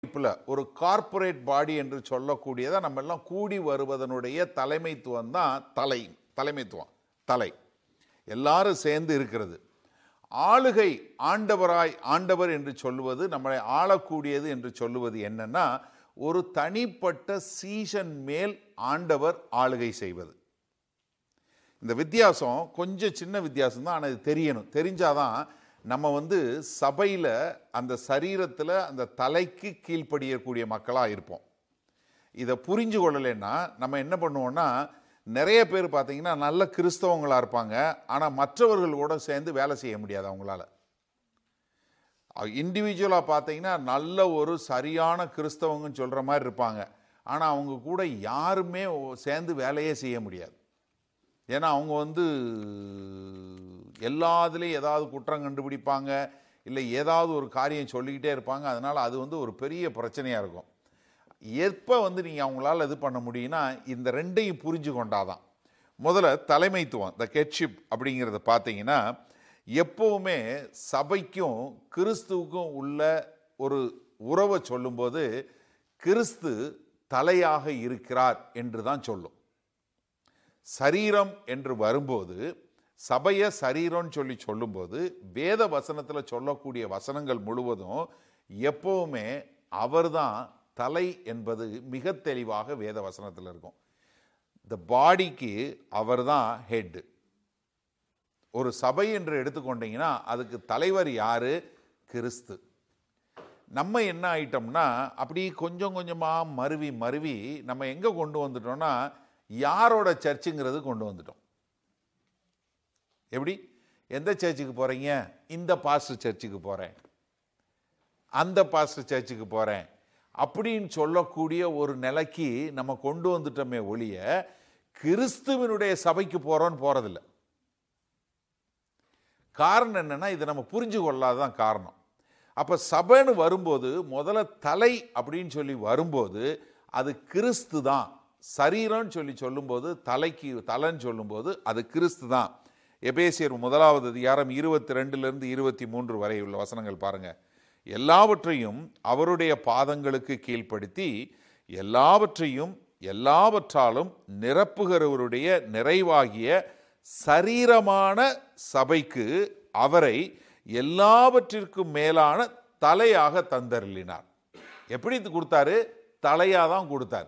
அமைப்புல ஒரு கார்ப்பரேட் பாடி என்று சொல்லக்கூடியதை நம்ம எல்லாம் கூடி வருவதனுடைய தலைமைத்துவம் தான் தலை தலைமைத்துவம் தலை எல்லாரும் சேர்ந்து இருக்கிறது ஆளுகை ஆண்டவராய் ஆண்டவர் என்று சொல்லுவது நம்மளை ஆளக்கூடியது என்று சொல்லுவது என்னன்னா ஒரு தனிப்பட்ட சீசன் மேல் ஆண்டவர் ஆளுகை செய்வது இந்த வித்தியாசம் கொஞ்சம் சின்ன வித்தியாசம் தான் ஆனால் இது தெரியணும் தெரிஞ்சாதான் நம்ம வந்து சபையில் அந்த சரீரத்தில் அந்த தலைக்கு கீழ்ப்படியக்கூடிய மக்களாக இருப்போம் இதை புரிஞ்சு கொள்ளலைன்னா நம்ம என்ன பண்ணுவோம்னா நிறைய பேர் பார்த்தீங்கன்னா நல்ல கிறிஸ்தவங்களாக இருப்பாங்க ஆனால் மற்றவர்கள் கூட சேர்ந்து வேலை செய்ய முடியாது அவங்களால இண்டிவிஜுவலாக பார்த்தீங்கன்னா நல்ல ஒரு சரியான கிறிஸ்தவங்கன்னு சொல்கிற மாதிரி இருப்பாங்க ஆனால் அவங்க கூட யாருமே சேர்ந்து வேலையே செய்ய முடியாது ஏன்னா அவங்க வந்து எல்லாத்துலேயும் ஏதாவது குற்றம் கண்டுபிடிப்பாங்க இல்லை ஏதாவது ஒரு காரியம் சொல்லிக்கிட்டே இருப்பாங்க அதனால் அது வந்து ஒரு பெரிய பிரச்சனையாக இருக்கும் எப்போ வந்து நீங்கள் அவங்களால இது பண்ண முடியும்னா இந்த ரெண்டையும் புரிஞ்சு கொண்டாதான் முதல்ல தலைமைத்துவம் த கெட்ஷிப் அப்படிங்கிறத பார்த்தீங்கன்னா எப்போவுமே சபைக்கும் கிறிஸ்துவுக்கும் உள்ள ஒரு உறவை சொல்லும்போது கிறிஸ்து தலையாக இருக்கிறார் என்று தான் சொல்லும் சரீரம் என்று வரும்போது சபைய சரீரம்னு சொல்லி சொல்லும்போது வேத வசனத்தில் சொல்லக்கூடிய வசனங்கள் முழுவதும் எப்பவுமே அவர்தான் தலை என்பது மிக தெளிவாக வேத வசனத்தில் இருக்கும் இந்த பாடிக்கு அவர்தான் ஹெட் ஒரு சபை என்று எடுத்துக்கொண்டீங்கன்னா அதுக்கு தலைவர் யாரு கிறிஸ்து நம்ம என்ன ஆயிட்டோம்னா அப்படி கொஞ்சம் கொஞ்சமாக மருவி மருவி நம்ம எங்கே கொண்டு வந்துட்டோம்னா யாரோட சர்ச்சுங்கிறது கொண்டு வந்துட்டோம் எப்படி எந்த சர்ச்சுக்கு போகிறீங்க இந்த பாஸ்டர் சர்ச்சுக்கு போகிறேன் அந்த பாஸ்டர் சர்ச்சுக்கு போகிறேன் அப்படின்னு சொல்லக்கூடிய ஒரு நிலைக்கு நம்ம கொண்டு வந்துட்டோமே ஒழிய கிறிஸ்துவனுடைய சபைக்கு போகிறோன்னு போகிறதில்ல காரணம் என்னன்னா இதை நம்ம புரிஞ்சு கொள்ளாததான் காரணம் அப்போ சபைன்னு வரும்போது முதல்ல தலை அப்படின்னு சொல்லி வரும்போது அது கிறிஸ்து தான் சரீரம்னு சொல்லி சொல்லும்போது தலைக்கு தலைன்னு சொல்லும்போது அது கிறிஸ்து தான் எபேசியர் முதலாவது அதிகாரம் இருபத்தி ரெண்டுலேருந்து இருபத்தி மூன்று வரை உள்ள வசனங்கள் பாருங்க எல்லாவற்றையும் அவருடைய பாதங்களுக்கு கீழ்ப்படுத்தி எல்லாவற்றையும் எல்லாவற்றாலும் நிரப்புகிறவருடைய நிறைவாகிய சரீரமான சபைக்கு அவரை எல்லாவற்றிற்கும் மேலான தலையாக தந்தருளினார் எப்படி இது கொடுத்தாரு தலையாக தான் கொடுத்தார்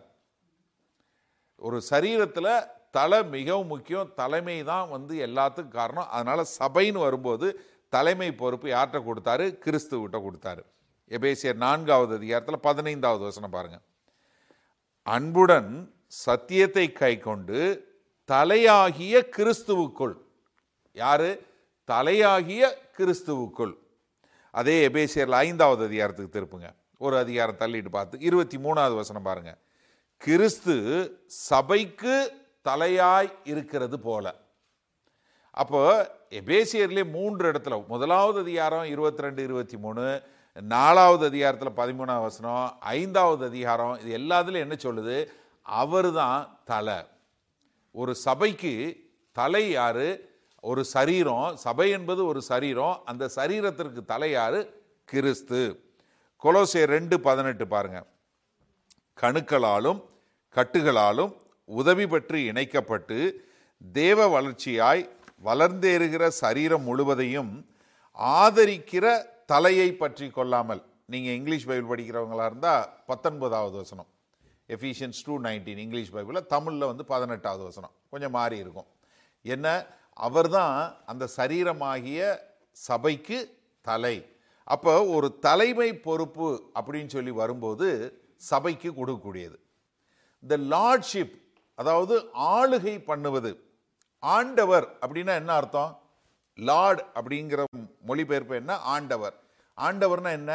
ஒரு சரீரத்தில் தலை மிகவும் முக்கியம் தலைமை தான் வந்து எல்லாத்துக்கும் காரணம் அதனால சபைன்னு வரும்போது தலைமை பொறுப்பு யார்கிட்ட கொடுத்தாரு கிறிஸ்துவிட்ட கொடுத்தாரு எபேசியர் நான்காவது அதிகாரத்தில் பதினைந்தாவது வசனம் பாருங்க அன்புடன் சத்தியத்தை கை கொண்டு தலையாகிய கிறிஸ்துவுக்குள் யாரு தலையாகிய கிறிஸ்துவுக்குள் அதே எபேசியர்ல ஐந்தாவது அதிகாரத்துக்கு திருப்புங்க ஒரு அதிகாரம் தள்ளிட்டு பார்த்து இருபத்தி மூணாவது வசனம் பாருங்க கிறிஸ்து சபைக்கு தலையாய் இருக்கிறது போல அப்போ எபேசியர்லேயே மூன்று இடத்துல முதலாவது அதிகாரம் இருபத்தி ரெண்டு இருபத்தி மூணு நாலாவது அதிகாரத்தில் பதிமூணாவது வசனம் ஐந்தாவது அதிகாரம் இது எல்லாத்துலையும் என்ன சொல்லுது அவர் தான் தலை ஒரு சபைக்கு தலை யாரு ஒரு சரீரம் சபை என்பது ஒரு சரீரம் அந்த சரீரத்திற்கு தலை யாரு கிறிஸ்து கொலோசே ரெண்டு பதினெட்டு பாருங்க கணுக்களாலும் கட்டுகளாலும் உதவி பெற்று இணைக்கப்பட்டு தேவ வளர்ச்சியாய் வளர்ந்தேறுகிற சரீரம் முழுவதையும் ஆதரிக்கிற தலையை பற்றி கொள்ளாமல் நீங்கள் இங்கிலீஷ் பைபிள் படிக்கிறவங்களா இருந்தால் பத்தொன்பதாவது வசனம் எஃபிஷியன்ஸ் டூ நைன்டீன் இங்கிலீஷ் பைபிளில் தமிழில் வந்து பதினெட்டாவது வசனம் கொஞ்சம் மாறி இருக்கும் என்ன அவர்தான் அந்த சரீரமாகிய சபைக்கு தலை அப்போ ஒரு தலைமை பொறுப்பு அப்படின்னு சொல்லி வரும்போது சபைக்கு கொடுக்கக்கூடியது த லார்ட்ஷிப் அதாவது ஆளுகை பண்ணுவது ஆண்டவர் அப்படின்னா என்ன அர்த்தம் லார்ட் அப்படிங்கிற மொழிபெயர்ப்பு என்ன ஆண்டவர் ஆண்டவர்னா என்ன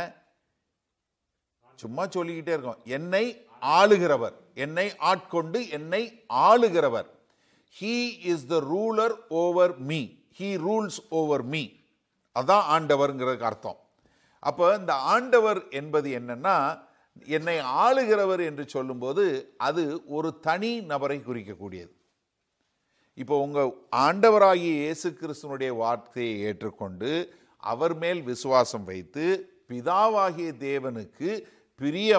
சும்மா சொல்லிக்கிட்டே இருக்கோம் என்னை ஆளுகிறவர் என்னை ஆட்கொண்டு என்னை ஆளுகிறவர் he is the ruler over me he rules over me அதான் ஆண்டவர்ங்கிறதுக்கு அர்த்தம் அப்போ இந்த ஆண்டவர் என்பது என்னன்னா என்னை ஆளுகிறவர் என்று சொல்லும்போது அது ஒரு தனி நபரை குறிக்கக்கூடியது இப்போ உங்க ஆண்டவராகிய இயேசு கிறிஸ்துவனுடைய வார்த்தையை ஏற்றுக்கொண்டு அவர் மேல் விசுவாசம் வைத்து பிதாவாகிய தேவனுக்கு பிரிய